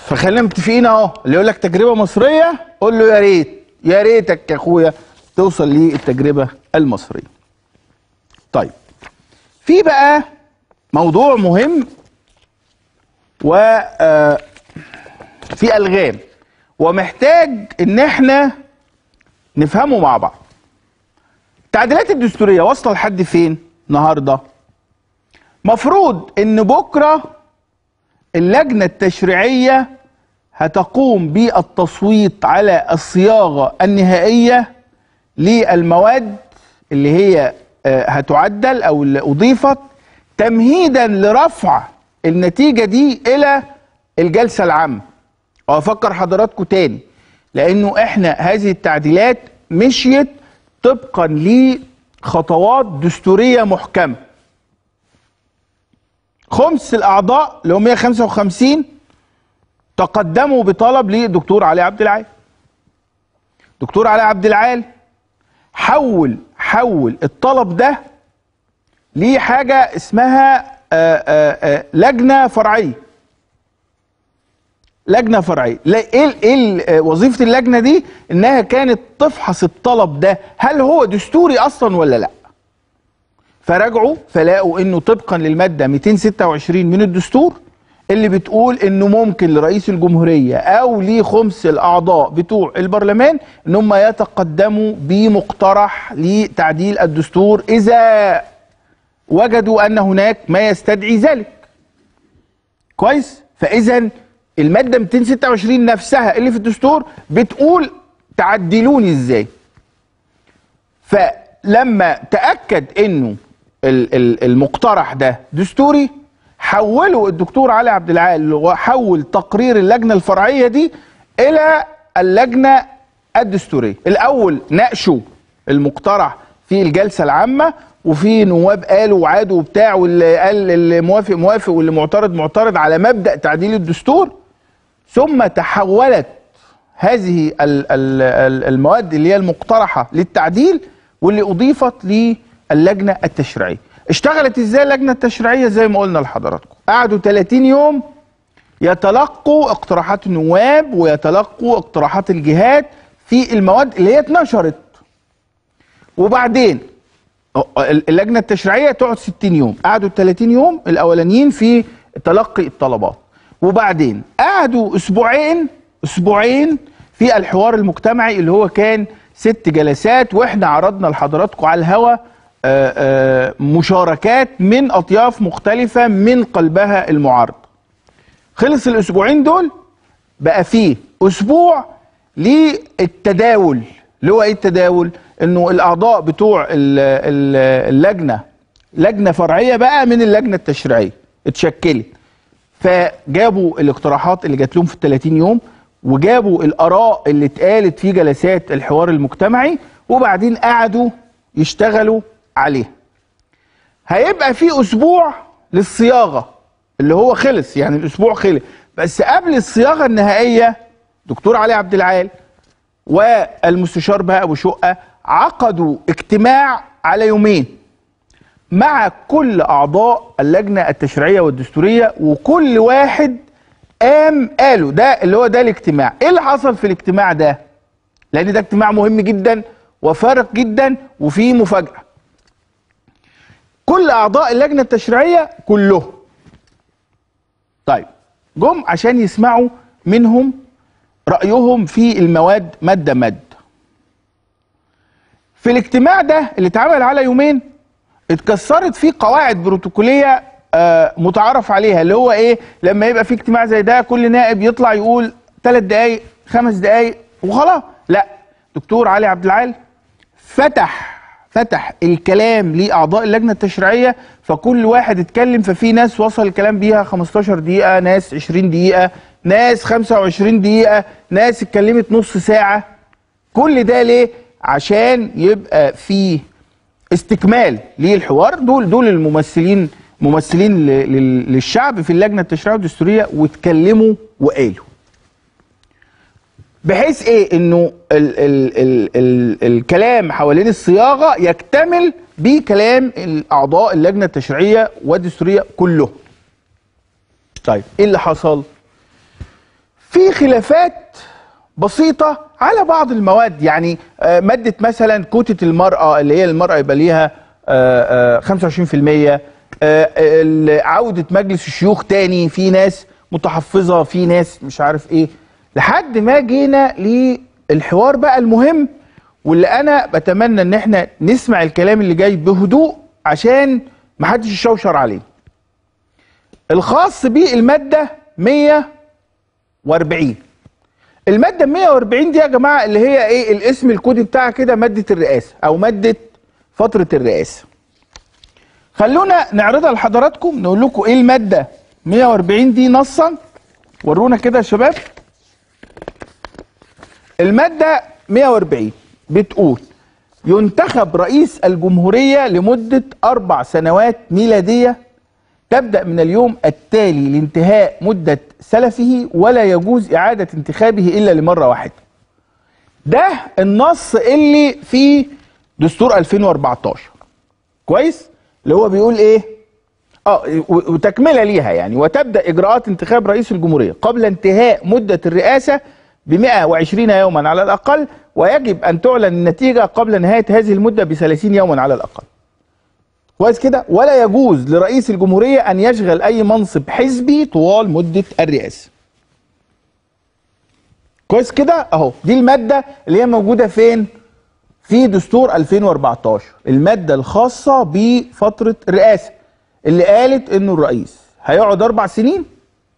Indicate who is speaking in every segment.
Speaker 1: فخلينا متفقين اهو اللي يقول لك تجربه مصريه قول له يا ريت يا ريتك يا اخويا توصل للتجربه المصريه. طيب في بقى موضوع مهم و آه، في الغام ومحتاج ان احنا نفهمه مع بعض. التعديلات الدستوريه واصله لحد فين النهارده؟ مفروض ان بكره اللجنه التشريعيه هتقوم بالتصويت على الصياغه النهائيه للمواد اللي هي آه، هتعدل او اللي اضيفت تمهيدا لرفع النتيجه دي الى الجلسه العامه. وافكر حضراتكم تاني لانه احنا هذه التعديلات مشيت طبقا لخطوات دستوريه محكمه. خمس الاعضاء اللي هم 155 تقدموا بطلب للدكتور علي عبد العال. دكتور علي عبد العال حول حول الطلب ده لحاجه اسمها آآ آآ لجنه فرعيه. لجنه فرعيه، لا- ايه ال- ايه ال- وظيفه اللجنه دي؟ انها كانت تفحص الطلب ده هل هو دستوري اصلا ولا لا؟ فراجعوا فلاقوا انه طبقا للماده 226 من الدستور اللي بتقول انه ممكن لرئيس الجمهوريه او لخمس الاعضاء بتوع البرلمان ان هم يتقدموا بمقترح لتعديل الدستور اذا وجدوا ان هناك ما يستدعي ذلك. كويس؟ فاذا الماده 226 نفسها اللي في الدستور بتقول تعدلوني ازاي؟ فلما تاكد انه ال- ال- المقترح ده دستوري حولوا الدكتور علي عبد العال وحول تقرير اللجنه الفرعيه دي الى اللجنه الدستوريه الاول ناقشوا المقترح في الجلسه العامه وفي نواب قالوا وعادوا وبتاع واللي قال اللي موافق موافق واللي معترض معترض على مبدا تعديل الدستور ثم تحولت هذه ال- ال- ال- المواد اللي هي المقترحه للتعديل واللي اضيفت للجنه التشريعيه. اشتغلت ازاي اللجنه التشريعيه زي ما قلنا لحضراتكم. قعدوا 30 يوم يتلقوا اقتراحات النواب ويتلقوا اقتراحات الجهات في المواد اللي هي اتنشرت. وبعدين اللجنه التشريعيه تقعد 60 يوم، قعدوا 30 يوم الاولانيين في تلقي الطلبات. وبعدين قعدوا اسبوعين اسبوعين في الحوار المجتمعي اللي هو كان ست جلسات واحنا عرضنا لحضراتكم على الهوا آه، آه، مشاركات من اطياف مختلفه من قلبها المعارض. خلص الاسبوعين دول بقى فيه اسبوع للتداول اللي هو ايه التداول؟ انه الاعضاء بتوع ال- ال- اللجنه لجنه فرعيه بقى من اللجنه التشريعيه اتشكلت فجابوا الاقتراحات اللي جات لهم في ال 30 يوم وجابوا الاراء اللي اتقالت في جلسات الحوار المجتمعي وبعدين قعدوا يشتغلوا عليها. هيبقى في اسبوع للصياغه اللي هو خلص يعني الاسبوع خلص بس قبل الصياغه النهائيه دكتور علي عبد العال والمستشار بقى ابو شقه عقدوا اجتماع على يومين مع كل اعضاء اللجنه التشريعيه والدستوريه وكل واحد قام قالوا ده اللي هو ده الاجتماع ايه اللي حصل في الاجتماع ده لان ده اجتماع مهم جدا وفارق جدا وفيه مفاجاه كل اعضاء اللجنه التشريعيه كلهم طيب جم عشان يسمعوا منهم رايهم في المواد ماده ماده في الاجتماع ده اللي اتعمل على يومين اتكسرت فيه قواعد بروتوكوليه آه، متعارف عليها اللي هو ايه لما يبقى في اجتماع زي ده كل نائب يطلع يقول ثلاث دقايق خمس دقايق وخلاص لا دكتور علي عبد العال فتح فتح الكلام لاعضاء اللجنه التشريعيه فكل واحد اتكلم ففي ناس وصل الكلام بيها 15 دقيقه ناس 20 دقيقه ناس 25 دقيقه ناس اتكلمت نص ساعه كل ده ليه عشان يبقى في استكمال للحوار دول دول الممثلين ممثلين ل- لل- للشعب في اللجنه التشريعيه والدستوريه واتكلموا وقالوا بحيث ايه انه ال ال ال ال الكلام حوالين الصياغه يكتمل بكلام الاعضاء اللجنه التشريعيه والدستوريه كلهم طيب ايه اللي حصل في خلافات بسيطة على بعض المواد يعني آه، مادة مثلا كوتة المرأة اللي هي المرأة يبقى ليها آه، آه، 25% آه، ال- عودة مجلس الشيوخ تاني في ناس متحفظة في ناس مش عارف ايه لحد ما جينا للحوار بقى المهم واللي انا بتمنى ان احنا نسمع الكلام اللي جاي بهدوء عشان محدش يشوشر عليه الخاص بالمادة 140 المادة 140 دي يا جماعة اللي هي ايه الاسم الكودي بتاعها كده مادة الرئاسة او مادة فترة الرئاسة خلونا نعرضها لحضراتكم نقول لكم ايه المادة 140 دي نصا ورونا كده يا شباب المادة 140 بتقول ينتخب رئيس الجمهورية لمدة أربع سنوات ميلادية تبدأ من اليوم التالي لانتهاء مدة سلفه ولا يجوز إعادة انتخابه إلا لمرة واحدة ده النص اللي في دستور 2014 كويس اللي هو بيقول ايه اه و- وتكمله ليها يعني وتبدا اجراءات انتخاب رئيس الجمهوريه قبل انتهاء مده الرئاسه ب 120 يوما على الاقل ويجب ان تعلن النتيجه قبل نهايه هذه المده ب 30 يوما على الاقل كويس كده ولا يجوز لرئيس الجمهوريه ان يشغل اي منصب حزبي طوال مده الرئاسه كويس كده اهو دي الماده اللي هي موجوده فين في دستور 2014 المادة الخاصة بفترة الرئاسة اللي قالت انه الرئيس هيقعد اربع سنين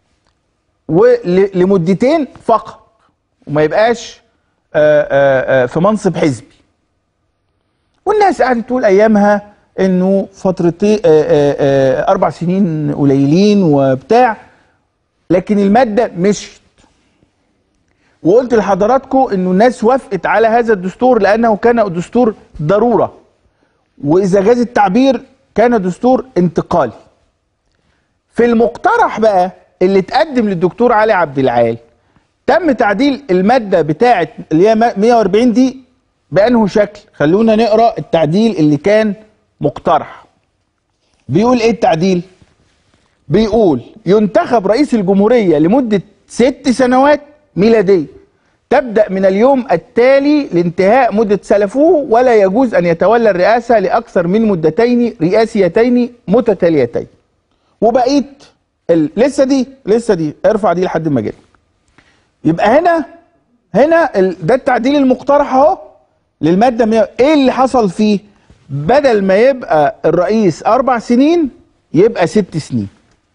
Speaker 1: ولمدتين فقط وما يبقاش آه، آه، آه، في منصب حزبي والناس قعدت تقول ايامها انه فترتين اربع سنين قليلين وبتاع لكن المادة مشت وقلت لحضراتكم انه الناس وافقت على هذا الدستور لانه كان دستور ضروره واذا جاز التعبير كان دستور انتقالي في المقترح بقى اللي اتقدم للدكتور علي عبد العال تم تعديل الماده بتاعه اللي هي 140 دي بانه شكل خلونا نقرا التعديل اللي كان مقترح بيقول ايه التعديل بيقول ينتخب رئيس الجمهورية لمدة ست سنوات ميلادية تبدأ من اليوم التالي لانتهاء مدة سلفه ولا يجوز أن يتولى الرئاسة لأكثر من مدتين رئاسيتين متتاليتين وبقيت ال... لسه دي لسه دي ارفع دي لحد ما جيت يبقى هنا هنا ال... ده التعديل المقترح اهو للماده 100 ايه اللي حصل فيه بدل ما يبقى الرئيس اربع سنين يبقى ست سنين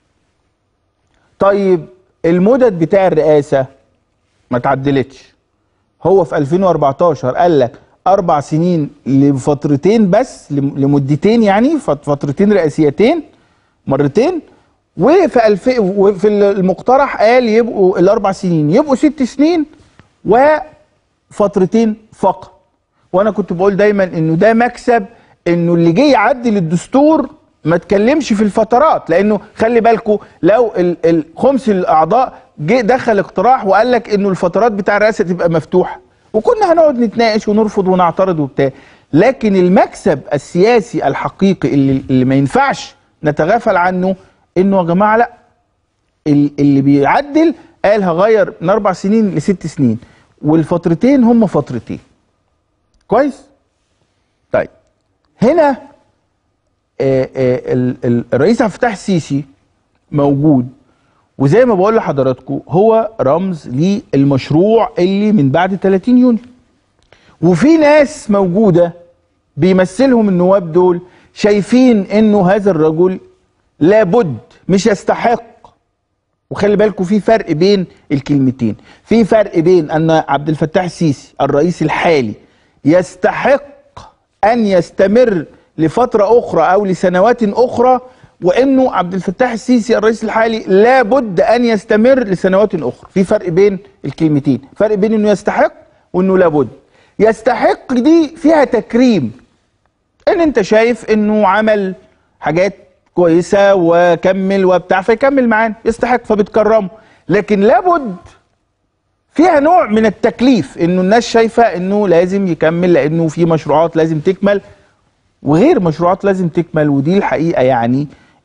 Speaker 1: طيب المدد بتاع الرئاسه ما تعدلتش هو في 2014 قال لك اربع سنين لفترتين بس لم- لمدتين يعني فت- فترتين رئاسيتين مرتين وفي الف... وفي المقترح قال يبقوا الاربع سنين يبقوا ست سنين وفترتين فقط وانا كنت بقول دايما انه ده مكسب انه اللي جه يعدل الدستور ما تكلمش في الفترات لانه خلي بالكم لو ال- الخمس الاعضاء جه دخل اقتراح وقال لك انه الفترات بتاع الرئاسه تبقى مفتوحه وكنا هنقعد نتناقش ونرفض ونعترض وبتاع لكن المكسب السياسي الحقيقي اللي, اللي ما ينفعش نتغافل عنه انه يا جماعه لا ال- اللي بيعدل قال هغير من اربع سنين لست سنين والفترتين هم فترتين كويس طيب هنا آه، آه، ال- ال- الرئيس عبد الفتاح السيسي موجود وزي ما بقول لحضراتكم هو رمز للمشروع اللي من بعد 30 يونيو وفي ناس موجوده بيمثلهم النواب دول شايفين انه هذا الرجل لابد مش يستحق وخلي بالكم في فرق بين الكلمتين في فرق بين ان عبد الفتاح السيسي الرئيس الحالي يستحق ان يستمر لفتره اخرى او لسنوات اخرى وانه عبد الفتاح السيسي الرئيس الحالي لابد ان يستمر لسنوات اخرى في فرق بين الكلمتين فرق بين انه يستحق وانه لابد يستحق دي فيها تكريم ان انت شايف انه عمل حاجات كويسه وكمل وبتاع فيكمل معانا يستحق فبتكرمه لكن لابد فيها نوع من التكليف انه الناس شايفه انه لازم يكمل لانه في مشروعات لازم تكمل وغير مشروعات لازم تكمل ودي الحقيقه يعني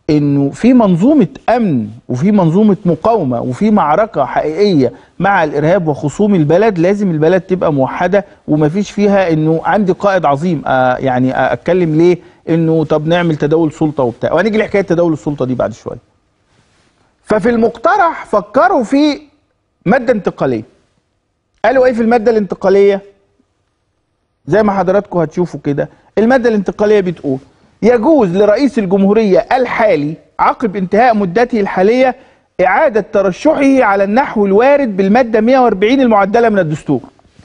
Speaker 1: انه في منظومه امن وفي منظومه مقاومه وفي معركه حقيقيه مع الارهاب وخصوم البلد لازم البلد تبقى موحده ومفيش فيها انه عندي قائد عظيم آه يعني آه اتكلم ليه انه طب نعمل تداول سلطه وبتاع وهنيجي لحكايه تداول السلطه دي بعد شويه ففي المقترح فكروا في ماده انتقاليه قالوا ايه في الماده الانتقاليه زي ما حضراتكم هتشوفوا كده الماده الانتقاليه بتقول يجوز لرئيس الجمهوريه الحالي عقب انتهاء مدته الحاليه اعاده ترشحه على النحو الوارد بالماده 140 المعدله من الدستور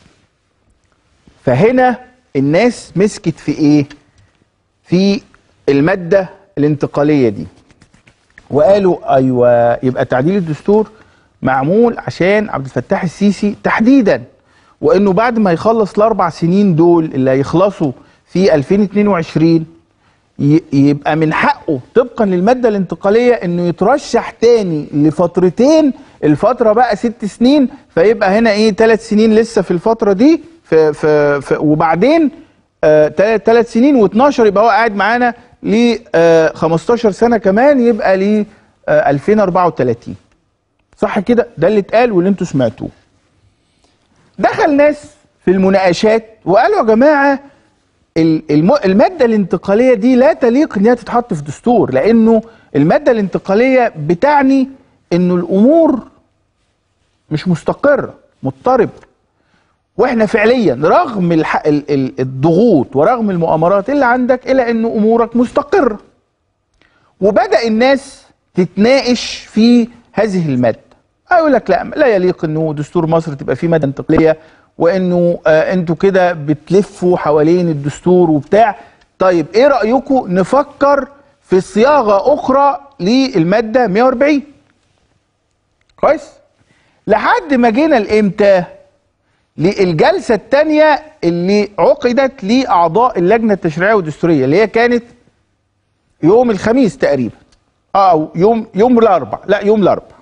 Speaker 1: فهنا الناس مسكت في ايه في الماده الانتقاليه دي وقالوا ايوه يبقى تعديل الدستور معمول عشان عبد الفتاح السيسي تحديدا وانه بعد ما يخلص الاربع سنين دول اللي هيخلصوا في 2022 ي- يبقى من حقه طبقا للماده الانتقاليه انه يترشح تاني لفترتين الفتره بقى ست سنين فيبقى هنا ايه ثلاث سنين لسه في الفتره دي في في, في وبعدين ثلاث سنين و12 يبقى هو قاعد معانا ل 15 سنه كمان يبقى ل 2034 صح كده ده اللي اتقال واللي انتوا سمعتوه دخل ناس في المناقشات وقالوا يا جماعه ال- الم- الماده الانتقاليه دي لا تليق ان هي تتحط في دستور لانه الماده الانتقاليه بتعني انه الامور مش مستقره مضطرب واحنا فعليا رغم الح... ال- ال- الضغوط ورغم المؤامرات اللي عندك الا ان امورك مستقره وبدا الناس تتناقش في هذه الماده اقول لك لا لا يليق انه دستور مصر تبقى فيه ماده انتقاليه وانه آه انتوا كده بتلفوا حوالين الدستور وبتاع طيب ايه رايكم نفكر في صياغه اخرى للماده 140 كويس لحد ما جينا لامتى للجلسه الثانيه اللي عقدت لاعضاء اللجنه التشريعيه والدستوريه اللي هي كانت يوم الخميس تقريبا اه او يوم يوم الاربع لا يوم الاربع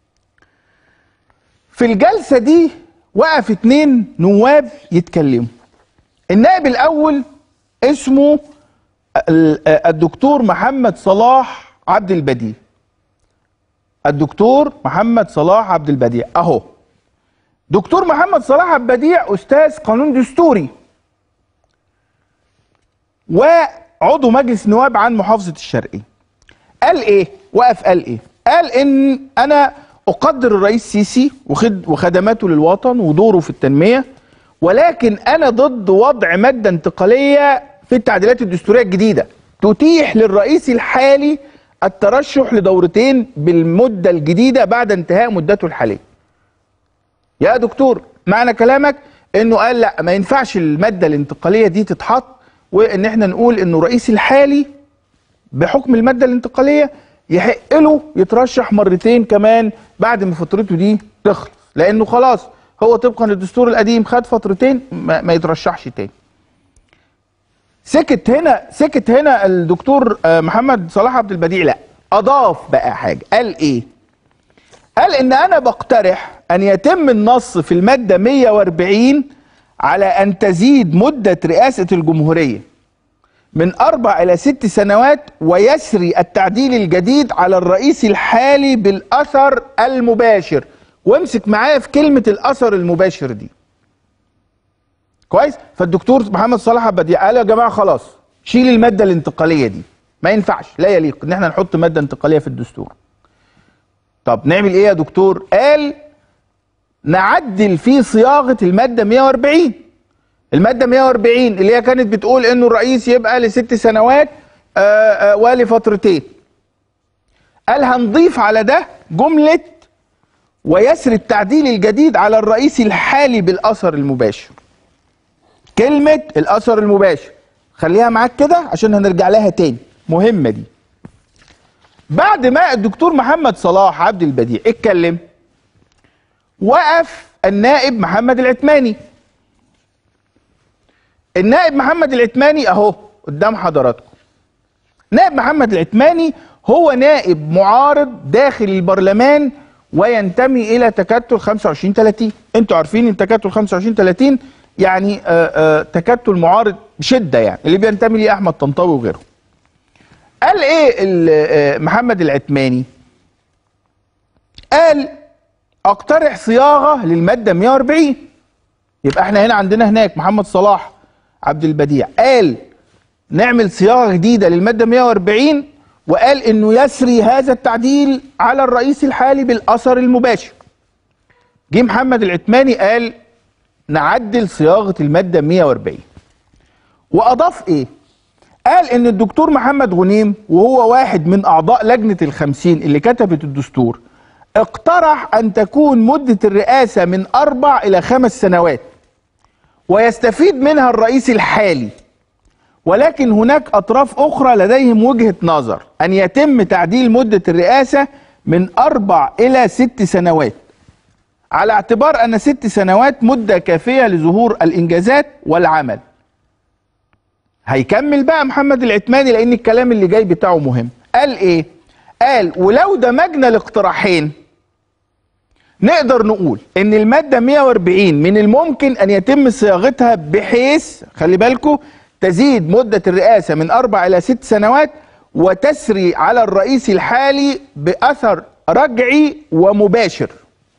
Speaker 1: في الجلسه دي وقف اتنين نواب يتكلموا النائب الاول اسمه ال- الدكتور محمد صلاح عبد البديع الدكتور محمد صلاح عبد البديع اهو دكتور محمد صلاح عبد البديع استاذ قانون دستوري وعضو مجلس نواب عن محافظه الشرقيه قال ايه وقف قال ايه قال ان انا اقدر الرئيس سيسي وخد وخدماته للوطن ودوره في التنميه ولكن انا ضد وضع ماده انتقاليه في التعديلات الدستوريه الجديده تتيح للرئيس الحالي الترشح لدورتين بالمده الجديده بعد انتهاء مدته الحاليه يا دكتور معنى كلامك انه قال لا ما ينفعش الماده الانتقاليه دي تتحط وان احنا نقول انه الرئيس الحالي بحكم الماده الانتقاليه يحق له يترشح مرتين كمان بعد ما فترته دي تخلص لانه خلاص هو طبقا للدستور القديم خد فترتين ما, ما يترشحش تاني سكت هنا سكت هنا الدكتور آه، محمد صلاح عبد البديع لا اضاف بقى حاجه قال ايه قال ان انا بقترح ان يتم النص في الماده 140 على ان تزيد مده رئاسه الجمهوريه من اربع الى ست سنوات ويسري التعديل الجديد على الرئيس الحالي بالاثر المباشر وامسك معايا في كلمه الاثر المباشر دي كويس فالدكتور محمد صلاح البديع قال يا جماعه خلاص شيل الماده الانتقاليه دي ما ينفعش لا يليق ان احنا نحط ماده انتقاليه في الدستور طب نعمل ايه يا دكتور قال نعدل في صياغه الماده 140 الماده 140 اللي هي كانت بتقول انه الرئيس يبقى لست سنوات آه، آه، ولفترتين قال هنضيف على ده جمله ويسري التعديل الجديد على الرئيس الحالي بالاثر المباشر كلمه الاثر المباشر خليها معاك كده عشان هنرجع لها تاني مهمه دي بعد ما الدكتور محمد صلاح عبد البديع اتكلم وقف النائب محمد العتماني النائب محمد العتماني اهو قدام حضراتكم نائب محمد العتماني هو نائب معارض داخل البرلمان وينتمي الى تكتل 25 30 انتوا عارفين ان تكتل 25 30 يعني آآ آآ تكتل معارض بشده يعني اللي بينتمي ليه احمد طنطاوي وغيره قال ايه ال- آه، محمد العتماني قال اقترح صياغه للماده 140 يبقى احنا هنا عندنا هناك محمد صلاح عبد البديع قال نعمل صياغه جديده للماده 140 وقال انه يسري هذا التعديل على الرئيس الحالي بالاثر المباشر جه محمد العتماني قال نعدل صياغه الماده 140 واضاف ايه قال ان الدكتور محمد غنيم وهو واحد من اعضاء لجنه الخمسين اللي كتبت الدستور اقترح ان تكون مده الرئاسه من اربع الى خمس سنوات ويستفيد منها الرئيس الحالي ولكن هناك اطراف اخرى لديهم وجهه نظر ان يتم تعديل مده الرئاسه من اربع الى ست سنوات على اعتبار ان ست سنوات مده كافيه لظهور الانجازات والعمل هيكمل بقى محمد العتماني لان الكلام اللي جاي بتاعه مهم قال ايه قال ولو دمجنا الاقتراحين نقدر نقول ان المادة 140 من الممكن ان يتم صياغتها بحيث خلي بالكم تزيد مدة الرئاسة من اربع الى ست سنوات وتسري على الرئيس الحالي باثر رجعي ومباشر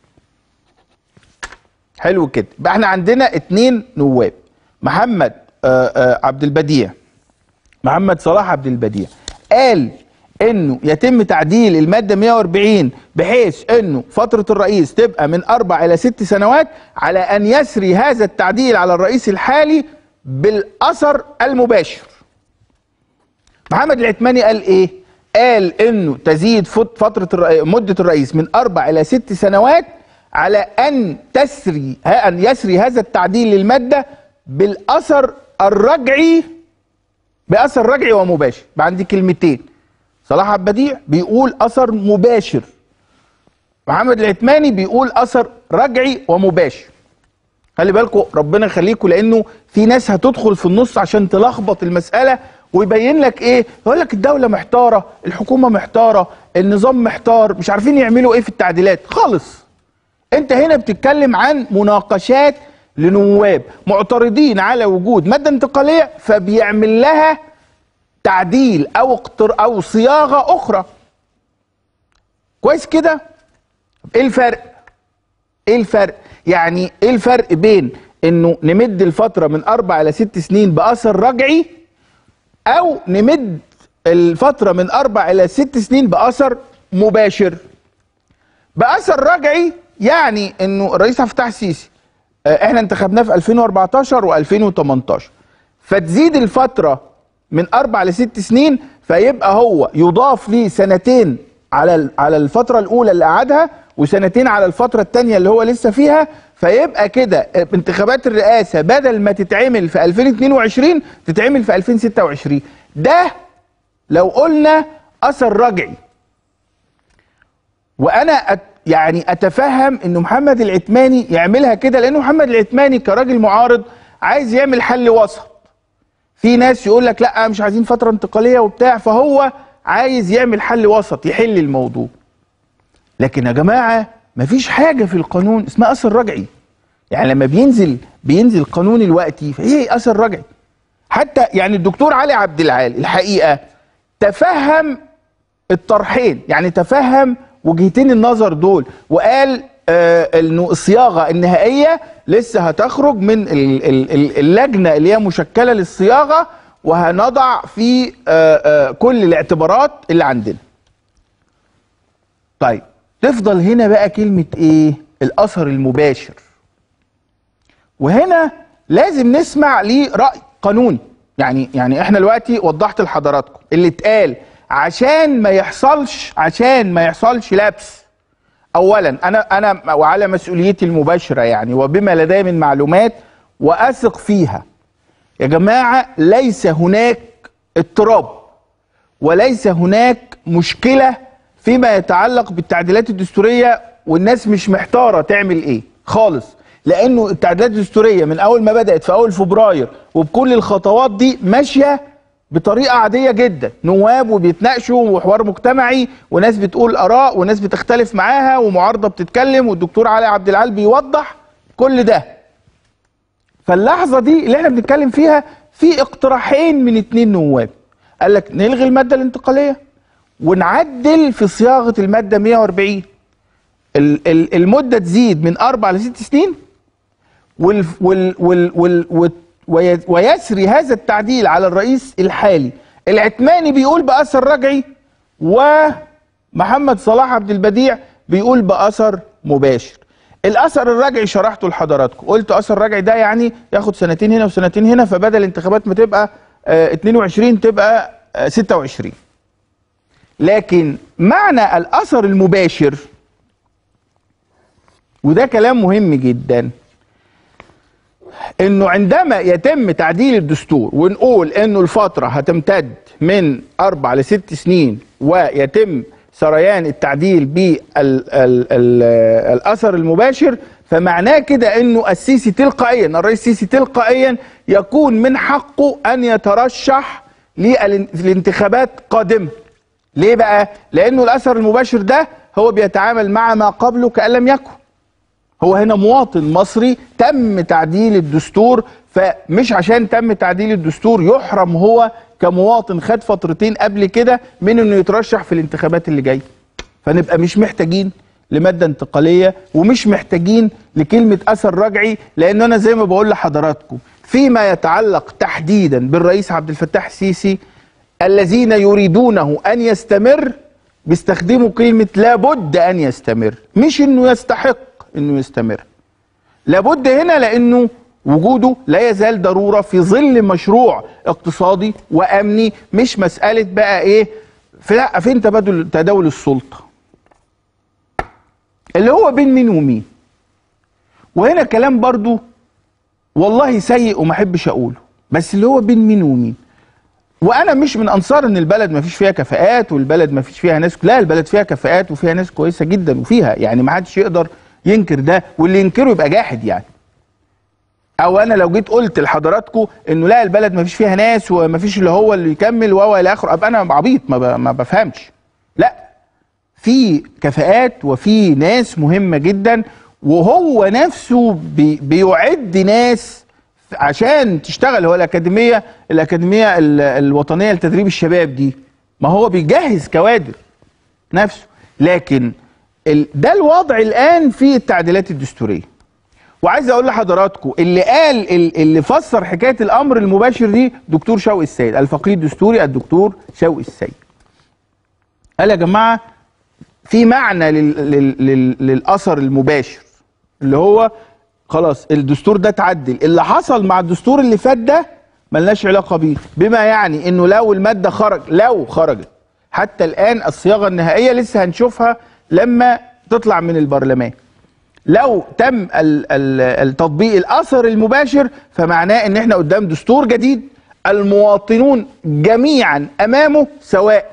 Speaker 1: حلو كده يبقى احنا عندنا اتنين نواب محمد آه، آه، عبد البديع محمد صلاح عبد البديع قال انه يتم تعديل الماده 140 بحيث انه فتره الرئيس تبقى من اربع الى ست سنوات على ان يسري هذا التعديل على الرئيس الحالي بالاثر المباشر. محمد العتماني قال ايه؟ قال انه تزيد فت- فتره الرئي- مده الرئيس من اربع الى ست سنوات على ان تسري ها- ان يسري هذا التعديل للماده بالاثر الرجعي باثر رجعي ومباشر يبقى عندي كلمتين صلاح عبد البديع بيقول اثر مباشر محمد العتماني بيقول اثر رجعي ومباشر خلي بالكم ربنا يخليكم لانه في ناس هتدخل في النص عشان تلخبط المساله ويبين لك ايه يقول لك الدوله محتاره الحكومه محتاره النظام محتار مش عارفين يعملوا ايه في التعديلات خالص انت هنا بتتكلم عن مناقشات لنواب معترضين على وجود ماده انتقاليه فبيعمل لها تعديل او اقتر او صياغه اخرى كويس كده ايه الفرق ايه الفرق يعني ايه الفرق بين انه نمد الفتره من اربع الى ست سنين باثر رجعي او نمد الفتره من اربع الى ست سنين باثر مباشر باثر رجعي يعني انه الرئيس عبد الفتاح السيسي آه، احنا انتخبناه في 2014 و2018 فتزيد الفتره من اربع لست سنين فيبقى هو يضاف ليه سنتين على ال- على الفتره الاولى اللي قعدها وسنتين على الفتره الثانيه اللي هو لسه فيها فيبقى كده آه، انتخابات الرئاسه بدل ما تتعمل في 2022 تتعمل في 2026 ده لو قلنا اثر رجعي وانا أت يعني اتفهم ان محمد العتماني يعملها كده لان محمد العتماني كراجل معارض عايز يعمل حل وسط في ناس يقول لك لا مش عايزين فتره انتقاليه وبتاع فهو عايز يعمل حل وسط يحل الموضوع لكن يا جماعه مفيش حاجه في القانون اسمها اثر رجعي يعني لما بينزل بينزل قانون الوقتي فايه اثر رجعي حتى يعني الدكتور علي عبد العال الحقيقه تفهم الطرحين يعني تفهم وجهتين النظر دول وقال آه انه الصياغه النهائيه لسه هتخرج من ال- ال- ال- اللجنه اللي هي مشكله للصياغه وهنضع في آه آه كل الاعتبارات اللي عندنا. طيب تفضل هنا بقى كلمه ايه؟ الاثر المباشر. وهنا لازم نسمع ليه راي قانوني يعني يعني احنا دلوقتي وضحت لحضراتكم اللي اتقال عشان ما يحصلش عشان ما يحصلش لبس اولا انا انا وعلى مسؤوليتي المباشره يعني وبما لدي من معلومات واثق فيها يا جماعه ليس هناك اضطراب وليس هناك مشكله فيما يتعلق بالتعديلات الدستوريه والناس مش محتاره تعمل ايه خالص لانه التعديلات الدستوريه من اول ما بدات في اول فبراير وبكل الخطوات دي ماشيه بطريقه عاديه جدا نواب وبيتناقشوا وحوار مجتمعي وناس بتقول اراء وناس بتختلف معاها ومعارضه بتتكلم والدكتور علي عبد العال بيوضح كل ده فاللحظه دي اللي احنا بنتكلم فيها في اقتراحين من اتنين نواب قال لك نلغي الماده الانتقاليه ونعدل في صياغه الماده 140 ال- ال- المده تزيد من اربع لست سنين وال وال وال وال وال وي- ويسري هذا التعديل على الرئيس الحالي العتماني بيقول باثر رجعي ومحمد صلاح عبد البديع بيقول باثر مباشر الاثر الرجعي شرحته لحضراتكم قلت اثر رجعي ده يعني ياخد سنتين هنا وسنتين هنا فبدل انتخابات ما تبقى آه، 22 تبقى آه، 26 لكن معنى الاثر المباشر وده كلام مهم جدا انه عندما يتم تعديل الدستور ونقول انه الفتره هتمتد من اربع لست سنين ويتم سريان التعديل بالاثر المباشر فمعناه كده انه السيسي تلقائيا الرئيس السيسي تلقائيا يكون من حقه ان يترشح للانتخابات قادمه ليه بقى؟ لانه الاثر المباشر ده هو بيتعامل مع ما قبله كان لم يكن هو هنا مواطن مصري تم تعديل الدستور فمش عشان تم تعديل الدستور يحرم هو كمواطن خد فترتين قبل كده من انه يترشح في الانتخابات اللي جايه فنبقى مش محتاجين لماده انتقاليه ومش محتاجين لكلمه اثر رجعي لان انا زي ما بقول لحضراتكم فيما يتعلق تحديدا بالرئيس عبد الفتاح السيسي الذين يريدونه ان يستمر بيستخدموا كلمه لابد ان يستمر مش انه يستحق انه يستمر لابد هنا لانه وجوده لا يزال ضروره في ظل مشروع اقتصادي وامني مش مساله بقى ايه في لا فين تبادل تداول السلطه اللي هو بين مين ومين وهنا كلام برضو والله سيء وما احبش اقوله بس اللي هو بين مين ومين وانا مش من انصار ان البلد ما فيش فيها كفاءات والبلد ما فيش فيها ناس لا البلد فيها كفاءات وفيها ناس كويسه جدا وفيها يعني ما حدش يقدر ينكر ده واللي ينكره يبقى جاحد يعني او انا لو جيت قلت لحضراتكم انه لا البلد ما فيش فيها ناس وما فيش اللي هو اللي يكمل وهو الى اخره ابقى انا عبيط ما, ب... ما بفهمش لا في كفاءات وفي ناس مهمه جدا وهو نفسه بي... بيعد ناس عشان تشتغل هو الاكاديميه الاكاديميه ال- الوطنيه لتدريب الشباب دي ما هو بيجهز كوادر نفسه لكن ال... ده الوضع الان في التعديلات الدستوريه وعايز اقول لحضراتكم اللي قال ال- اللي فسر حكايه الامر المباشر دي دكتور شوقي السيد الفقيه الدستوري الدكتور شوقي السيد قال يا جماعه في معنى لل... لل... لل... للاثر المباشر اللي هو خلاص الدستور ده اتعدل اللي حصل مع الدستور اللي فات ده ملناش علاقه بيه بما يعني انه لو الماده خرج لو خرجت حتى الان الصياغه النهائيه لسه هنشوفها لما تطلع من البرلمان لو تم ال- ال- التطبيق الاثر المباشر فمعناه ان احنا قدام دستور جديد المواطنون جميعا امامه سواء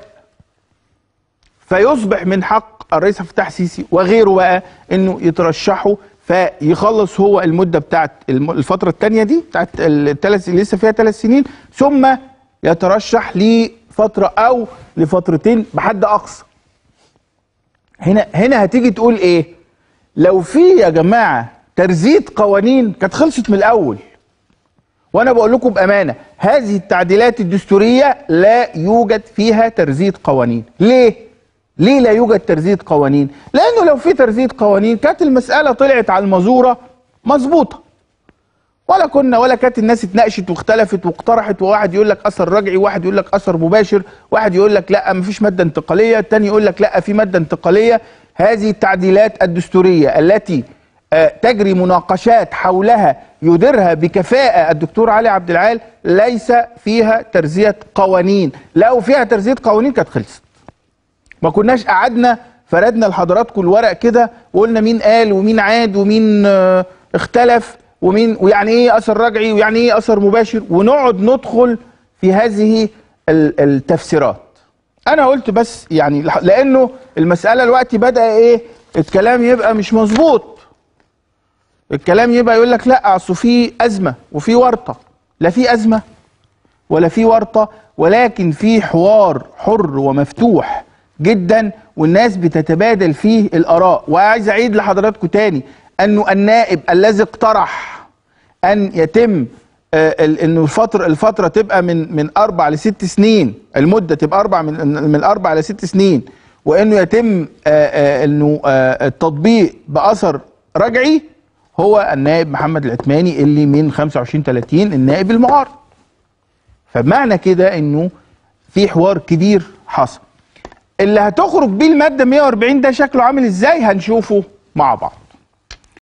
Speaker 1: فيصبح من حق الرئيس عبد الفتاح السيسي وغيره بقى انه يترشحوا فيخلص هو المده بتاعت الم- الفتره الثانيه دي بتاعت الثلاث اللي لسه فيها ثلاث سنين ثم يترشح لفتره او لفترتين بحد اقصى هنا هنا هتيجي تقول ايه لو في يا جماعه ترزيد قوانين كانت خلصت من الاول وانا بقول لكم بامانه هذه التعديلات الدستوريه لا يوجد فيها ترزيد قوانين ليه ليه لا يوجد ترزيد قوانين لانه لو في ترزيد قوانين كانت المساله طلعت على المزوره مظبوطه ولا كنا ولا كانت الناس اتناقشت واختلفت واقترحت وواحد يقول لك اثر رجعي واحد يقول لك اثر مباشر واحد يقول لك لا مفيش ماده انتقاليه الثاني يقول لك لا في ماده انتقاليه هذه التعديلات الدستوريه التي آه، تجري مناقشات حولها يديرها بكفاءة الدكتور علي عبد العال ليس فيها ترزية قوانين لو فيها ترزية قوانين كانت خلصت ما كناش قعدنا فردنا لحضراتكم الورق كده وقلنا مين قال ومين عاد ومين آه، اختلف ومين ويعني ايه اثر رجعي ويعني ايه اثر مباشر ونقعد ندخل في هذه ال- التفسيرات انا قلت بس يعني لح- لانه المساله الوقت بدا ايه الكلام يبقى مش مظبوط الكلام يبقى يقول لك لا اصل في ازمه وفي ورطه لا في ازمه ولا في ورطه ولكن في حوار حر ومفتوح جدا والناس بتتبادل فيه الاراء وعايز اعيد لحضراتكم تاني انه النائب الذي اقترح ان يتم آه، ال- انه الفتره الفتره تبقى من من اربع لست سنين المده تبقى اربع من من اربع لست سنين وانه يتم آه، آه، انه آه، التطبيق باثر رجعي هو النائب محمد العثماني اللي من 25 30 النائب المعارض فمعنى كده انه في حوار كبير حصل اللي هتخرج بيه الماده 140 ده شكله عامل ازاي هنشوفه مع بعض